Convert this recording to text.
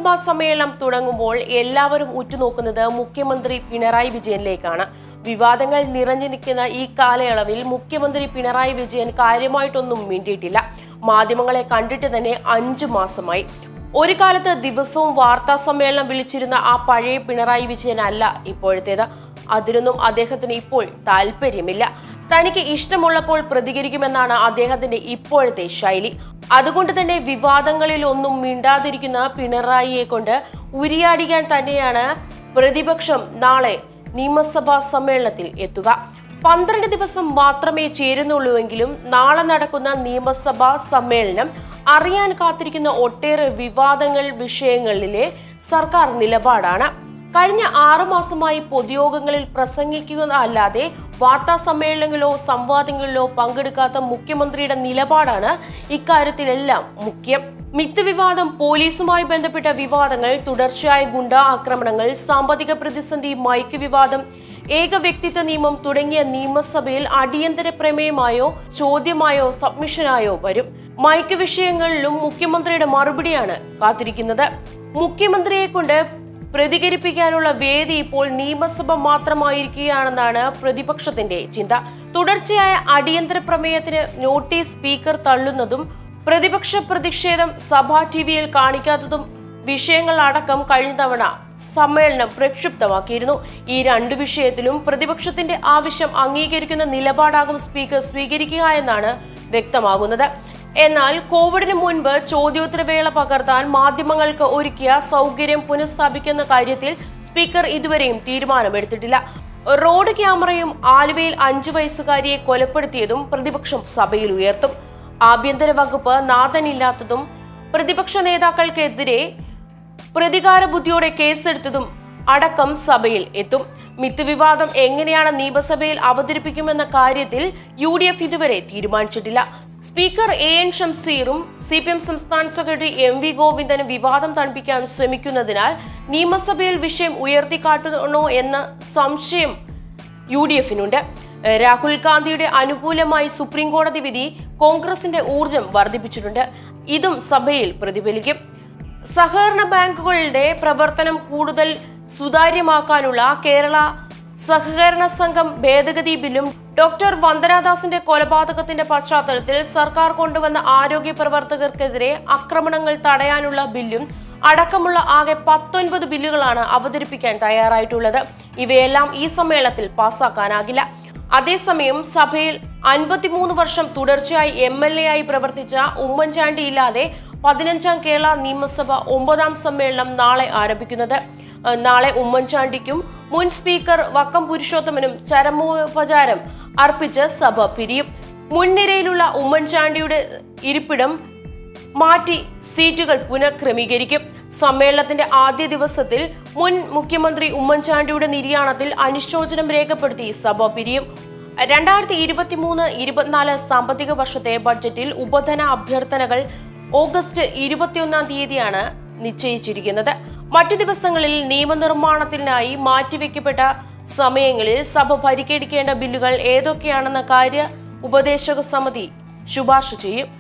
നിയമസഭാ സമ്മേളനം തുടങ്ങുമ്പോൾ എല്ലാവരും ഉറ്റുനോക്കുന്നത് മുഖ്യമന്ത്രി പിണറായി വിജയനിലേക്കാണ് വിവാദങ്ങൾ നിറഞ്ഞു നിൽക്കുന്ന ഈ കാലയളവിൽ മുഖ്യമന്ത്രി പിണറായി വിജയൻ കാര്യമായിട്ടൊന്നും മിണ്ടിയിട്ടില്ല മാധ്യമങ്ങളെ കണ്ടിട്ട് തന്നെ അഞ്ചു മാസമായി ഒരു കാലത്ത് ദിവസവും വാർത്താ സമ്മേളനം വിളിച്ചിരുന്ന ആ പഴയ പിണറായി വിജയൻ അല്ല ഇപ്പോഴത്തേത് അതിനൊന്നും അദ്ദേഹത്തിന് ഇപ്പോൾ താല്പര്യമില്ല തനിക്ക് ഇഷ്ടമുള്ളപ്പോൾ പ്രതികരിക്കുമെന്നാണ് അദ്ദേഹത്തിന്റെ ഇപ്പോഴത്തെ ശൈലി അതുകൊണ്ട് തന്നെ വിവാദങ്ങളിൽ ഒന്നും മിണ്ടാതിരിക്കുന്ന പിണറായിയെ കൊണ്ട് ഉരിയാടിക്കാൻ തന്നെയാണ് പ്രതിപക്ഷം നാളെ നിയമസഭാ സമ്മേളനത്തിൽ എത്തുക പന്ത്രണ്ട് ദിവസം മാത്രമേ ചേരുന്നുള്ളൂവെങ്കിലും നാളെ നടക്കുന്ന നിയമസഭാ സമ്മേളനം അറിയാൻ കാത്തിരിക്കുന്ന ഒട്ടേറെ വിവാദങ്ങൾ വിഷയങ്ങളിലെ സർക്കാർ നിലപാടാണ് കഴിഞ്ഞ ആറു മാസമായി പൊതുയോഗങ്ങളിൽ പ്രസംഗിക്കുക അല്ലാതെ വാർത്താ സമ്മേളനങ്ങളിലോ സംവാദങ്ങളിലോ പങ്കെടുക്കാത്ത മുഖ്യമന്ത്രിയുടെ നിലപാടാണ് ഇക്കാര്യത്തിലെല്ലാം മുഖ്യം മിത്ത് വിവാദം പോലീസുമായി ബന്ധപ്പെട്ട വിവാദങ്ങൾ തുടർച്ചയായ ഗുണ്ടാ ആക്രമണങ്ങൾ സാമ്പത്തിക പ്രതിസന്ധി മയക്ക് വിവാദം ഏക വ്യക്തിത്വ നിയമം തുടങ്ങിയ നിയമസഭയിൽ അടിയന്തര പ്രമേയമായോ ചോദ്യമായോ സബ്മിഷനായോ വരും മയക്ക് വിഷയങ്ങളിലും മുഖ്യമന്ത്രിയുടെ മറുപടിയാണ് കാത്തിരിക്കുന്നത് മുഖ്യമന്ത്രിയെ കൊണ്ട് പ്രതികരിപ്പിക്കാനുള്ള വേദി ഇപ്പോൾ നിയമസഭ മാത്രമായിരിക്കുകയാണെന്നാണ് പ്രതിപക്ഷത്തിന്റെ ചിന്ത തുടർച്ചയായ അടിയന്തര പ്രമേയത്തിന് നോട്ടീസ് സ്പീക്കർ തള്ളുന്നതും പ്രതിപക്ഷ പ്രതിഷേധം സഭാ ടി വിയിൽ കാണിക്കാത്തതും വിഷയങ്ങൾ അടക്കം കഴിഞ്ഞ തവണ സമ്മേളനം പ്രക്ഷുബ്ധമാക്കിയിരുന്നു ഈ രണ്ടു വിഷയത്തിലും പ്രതിപക്ഷത്തിന്റെ ആവശ്യം അംഗീകരിക്കുന്ന നിലപാടാകും സ്പീക്കർ സ്വീകരിക്കുക എന്നാണ് വ്യക്തമാകുന്നത് എന്നാൽ കോവിഡിന് മുൻപ് ചോദ്യോത്തരവേള പകർത്താൻ മാധ്യമങ്ങൾക്ക് ഒരുക്കിയ സൗകര്യം പുനഃസ്ഥാപിക്കുന്ന കാര്യത്തിൽ സ്പീക്കർ ഇതുവരെയും തീരുമാനമെടുത്തിട്ടില്ല റോഡ് ക്യാമറയും ആലുവയിൽ അഞ്ചു വയസ്സുകാരിയെ കൊലപ്പെടുത്തിയതും പ്രതിപക്ഷം സഭയിൽ ഉയർത്തും ആഭ്യന്തര വകുപ്പ് നാഥനില്ലാത്തതും പ്രതിപക്ഷ നേതാക്കൾക്കെതിരെ പ്രതികാര ബുദ്ധിയോടെ കേസെടുത്തതും അടക്കം സഭയിൽ എത്തും മിത്ത് വിവാദം എങ്ങനെയാണ് നിയമസഭയിൽ അവതരിപ്പിക്കുമെന്ന കാര്യത്തിൽ യു ഡി എഫ് ഇതുവരെ തീരുമാനിച്ചിട്ടില്ല സ്പീക്കർ എ എൻ ഷംസീറും സി പി എം സംസ്ഥാന സെക്രട്ടറി എം വി ഗോവിന്ദനും വിവാദം തണുപ്പിക്കാൻ ശ്രമിക്കുന്നതിനാൽ നിയമസഭയിൽ വിഷയം ഉയർത്തിക്കാട്ടണോ എന്ന സംശയം യു ഡി എഫിനുണ്ട് രാഹുൽ ഗാന്ധിയുടെ അനുകൂലമായി സുപ്രീം കോടതി വിധി കോൺഗ്രസിന്റെ ഊർജം വർദ്ധിപ്പിച്ചിട്ടുണ്ട് ഇതും സഭയിൽ പ്രതിഫലിക്കും സഹകരണ ബാങ്കുകളുടെ പ്രവർത്തനം കൂടുതൽ സുതാര്യമാക്കാനുള്ള കേരള സഹകരണ സംഘം ഭേദഗതി ബില്ലും ഡോക്ടർ വന്ദനാദാസിന്റെ കൊലപാതകത്തിന്റെ പശ്ചാത്തലത്തിൽ സർക്കാർ കൊണ്ടുവന്ന ആരോഗ്യ പ്രവർത്തകർക്കെതിരെ ആക്രമണങ്ങൾ തടയാനുള്ള ബില്ലും അടക്കമുള്ള ആകെ പത്തൊൻപത് ബില്ലുകളാണ് അവതരിപ്പിക്കാൻ തയ്യാറായിട്ടുള്ളത് ഇവയെല്ലാം ഈ സമ്മേളനത്തിൽ പാസ്സാക്കാനാകില്ല അതേസമയം സഭയിൽ അൻപത്തിമൂന്ന് വർഷം തുടർച്ചയായി എം എൽ എ ആയി പ്രവർത്തിച്ച ഉമ്മൻചാണ്ടി ഇല്ലാതെ പതിനഞ്ചാം കേരള നിയമസഭ ഒമ്പതാം സമ്മേളനം നാളെ ആരംഭിക്കുന്നത് ഏഹ് നാളെ ഉമ്മൻചാണ്ടിക്കും മുൻ സ്പീക്കർ വക്കം പുരുഷോത്തമനും ചരമോപചാരം അർപ്പിച്ച് സഭ പിരിയും മുൻനിരയിലുള്ള ഉമ്മൻചാണ്ടിയുടെ ഇരിപ്പിടം മാറ്റി സീറ്റുകൾ പുനഃക്രമീകരിക്കും സമ്മേളനത്തിന്റെ ആദ്യ ദിവസത്തിൽ മുൻ മുഖ്യമന്ത്രി ഉമ്മൻചാണ്ടിയുടെ നിര്യാണത്തിൽ അനുശോചനം രേഖപ്പെടുത്തി സഭ പിരിയും രണ്ടായിരത്തി ഇരുപത്തി മൂന്ന് ഇരുപത്തിനാല് സാമ്പത്തിക വർഷത്തെ ബഡ്ജറ്റിൽ ഉപധന അഭ്യർത്ഥനകൾ ഓഗസ്റ്റ് ഇരുപത്തിയൊന്നാം തീയതിയാണ് നിശ്ചയിച്ചിരിക്കുന്നത് മറ്റു ദിവസങ്ങളിൽ നിയമനിർമ്മാണത്തിനായി മാറ്റിവെക്കപ്പെട്ട സമയങ്ങളിൽ സഭ പരിഗണിക്കേണ്ട ബില്ലുകൾ ഏതൊക്കെയാണെന്ന കാര്യ ഉപദേശക സമിതി ശുപാർശ ചെയ്യും